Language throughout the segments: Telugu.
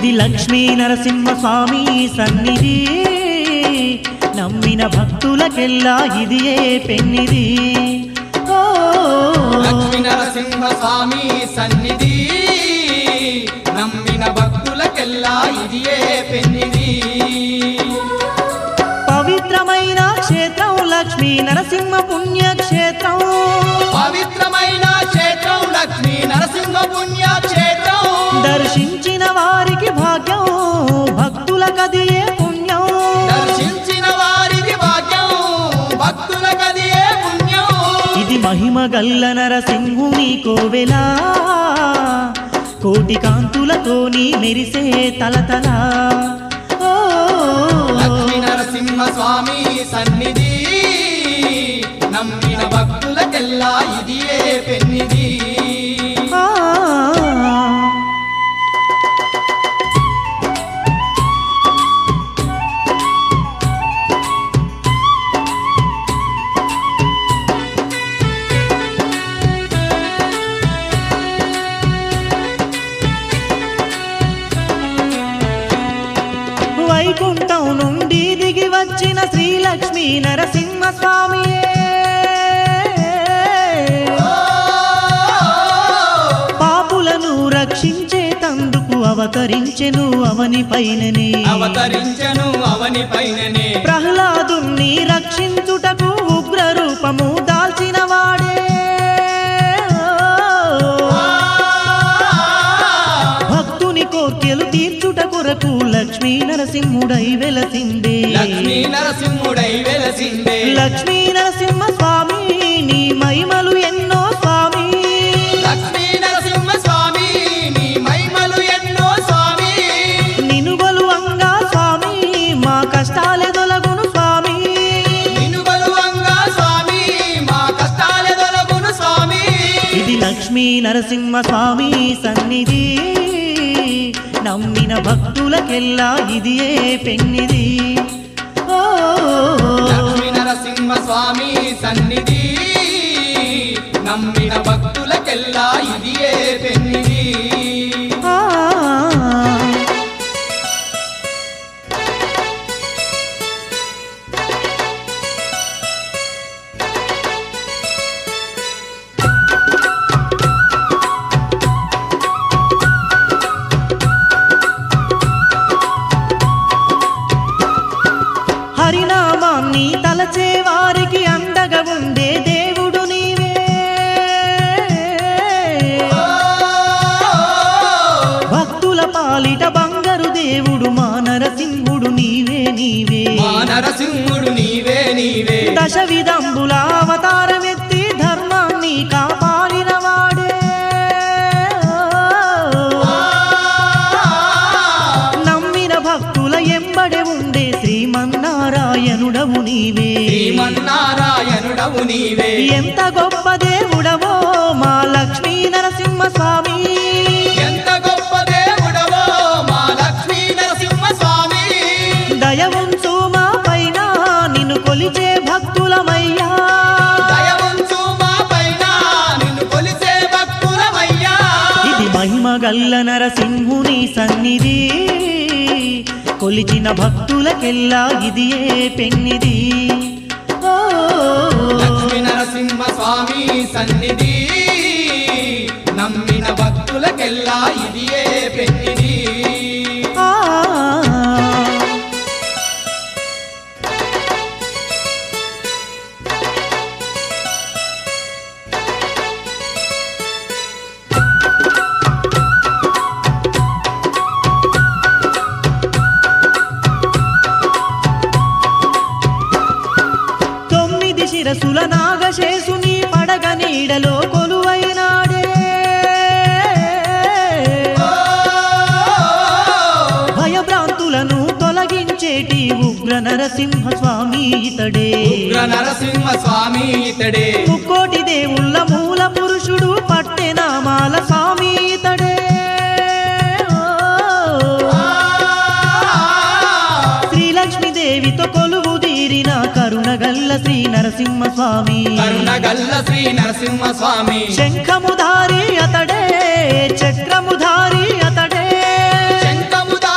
ఇది లక్ష్మీ నరసింహ స్వామి సన్నిధి నమ్మిన భక్తులకెల్లా ఇది ఏ పెన్నిది ఓ లక్ష్మీ నరసింహ స్వామి సన్నిధి నమ్మిన భక్తులకెల్లా ఇది ఏ పెన్నిది పవిత్రమైన క్షేత్రం లక్ష్మీ నరసింహ పుణ్యక్షేత్రం పవిత్రమైన క్షేత్రం లక్ష్మీ నరసింహ పుణ్య క్షేత్రం దర్శించిన వారికి భాగ్యం భక్తులకది ఏ పుణ్యం దర్శించిన వారికి భాగ్యం భక్తులకది ఏ పుణ్యం ఇది మహిమ గల్ల నరసింహుని కోవెలా కోటి కాంతులతోని మెరిసే తలతల ఓ లక్ష్మీ నరసింహ స్వామి సన్నిధి నమ్మిన భక్తులకెల్లా ఇది ఏ పెన్నిది ఆ. వైకుంఠం నుండి దిగి వచ్చిన శ్రీలక్ష్మీ నరసింహ స్వామియే పాపులను రక్షించే తందుకు అవతరించెను అవని పైననే అవతరించను అవని పైననే ప్రహ్లాదుణ్ణి రక్షించుటకు ఉగ్ర రూపము దాల్చిన వాడే భక్తుని కోర్కెలు తీర్చుట కొరకు లక్ష్మీ నరసింహుడై వెలసిందే లక్ష్మీ నరసింహుడై వెలసిందే లక్ష్మీ నరసింహ స్వామి నీ మహిమలు ఎన్నో స్వామి లక్ష్మీ నరసింహ స్వామి నీ మహిమలు ఎన్నో స్వామి నినుగలు అంగా స్వామి మా కష్టాలే తొలగును స్వామి నిన్ను బలువంగా స్వామి మా కష్టాలే దొరకును స్వామి ఇది లక్ష్మీ నరసింహ స్వామి సన్నిధి నమ్మిన భక్తులకెల్లా ఇది ఏ పెన్నిది ఓ లక్ష్మీ నరసింహ స్వామి సన్నిధి నమ్మిన భక్తులకెల్లా ఇది ఏ పెన్నిది ఆ. హరినామాన్ని తలచే వారికి అండగా ఉండే దేవుడు నీవే భక్తుల పాలిట బంగారు దేవుడు మా నరసింహుడు నీవే నీవే మా నరసింహుడు నీవే నీవే దశ విధంబుల అవతారమెత్తి ధర్మాన్ని కాపాడిన వాడే నమ్మిన భక్తుల ఎంబడే ఉండే శ్రీమన్నారాయణుడవు నీవే శ్రీమన్నారాయణుడవు నీవే ఎంత గొప్ప దేవుడవో మా లక్ష్మీ నరసింహ స్వామి ఎంత గొప్ప దేవుడవో మా లక్ష్మీ నరసింహ స్వామి దయ ఉంచు మా పైన నిన్ను కొలిచే భక్తులమయ్యా దయవుంచు మా పైన నిన్ను కొలిసే భక్తులమయ్యా ఇది మహిమ గల్ల నరసింహుని సన్నిధి కొలిచిన భక్తులకెల్లా ఇది ఏ పెన్నిది ఓ లక్ష్మీ నరసింహ స్వామి సన్నిధి నమ్మిన భక్తులకెల్లా ఇది ఏ పెన్నిది ఆ. తొమ్మిది శిరసుల నాగశేసుని పడగ నీడలో కొలువైనాడే భయభ్రాంతులను తొలగించేటి ఉగ్ర నరసింహ స్వామి ఇతడే ఉగ్ర నరసింహ స్వామి ఇతడే ముక్కోటి దేవుళ్ళ మూల పురుషుడు పట్టెనామాల స్వామి ఇతడే శ్రీలక్ష్మీదేవితో కొలువు తీరిన కరుణగల్ల శ్రీ నరసింహ స్వామి కరుణగల్ల శ్రీ నరసింహ స్వామి శంఖముధారి అతడే చక్రముధారి అతడే శంఖముద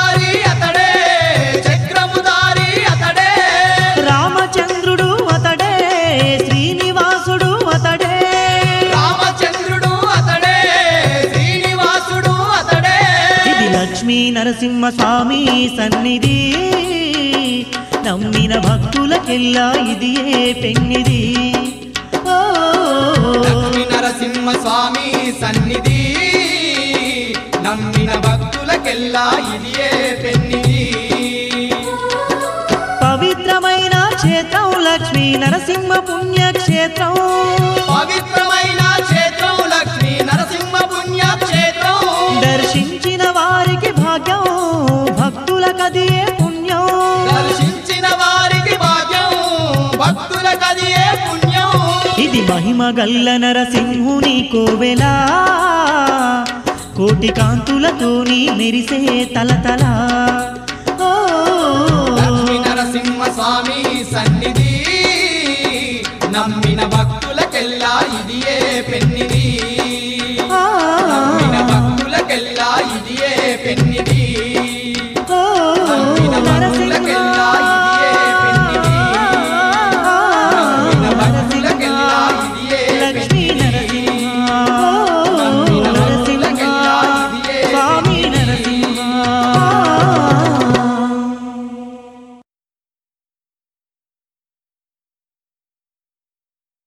నరసింహ స్వామి సన్నిధి నమ్మిన భక్తులకెల్లా ఇదియే పెన్నిది ఓ లక్ష్మీ నరసింహ స్వామి సన్నిధి నమ్మిన భక్తులకెల్లా ఇదియే పెన్నిది పవిత్రమైన క్షేత్రం లక్ష్మీ నరసింహ పుణ్యక్షేత్రం పవిత్రమైన క్షేత్రం లక్ష్మీ నరసింహ పుణ్యక్షేత్రం దర్శించిన వారికి భాగ్యం భక్తులకదియే పుణ్యం దర్శించిన వారికి భాగ్యం భక్తులకదియే పుణ్యం ఇది మహిమ గల్ల నరసింహుని కోవెలా కోటి కాంతులతోని మెరిసే తలతల ఓ లక్ష్మీ నరసింహ స్వామి సన్నిధి నమ్మిన భక్తులకెల్లా ఇదియే పెన్నిది ఆ. నమ్మిన భక్తులకెల్లా ఇదియే పెన్నిది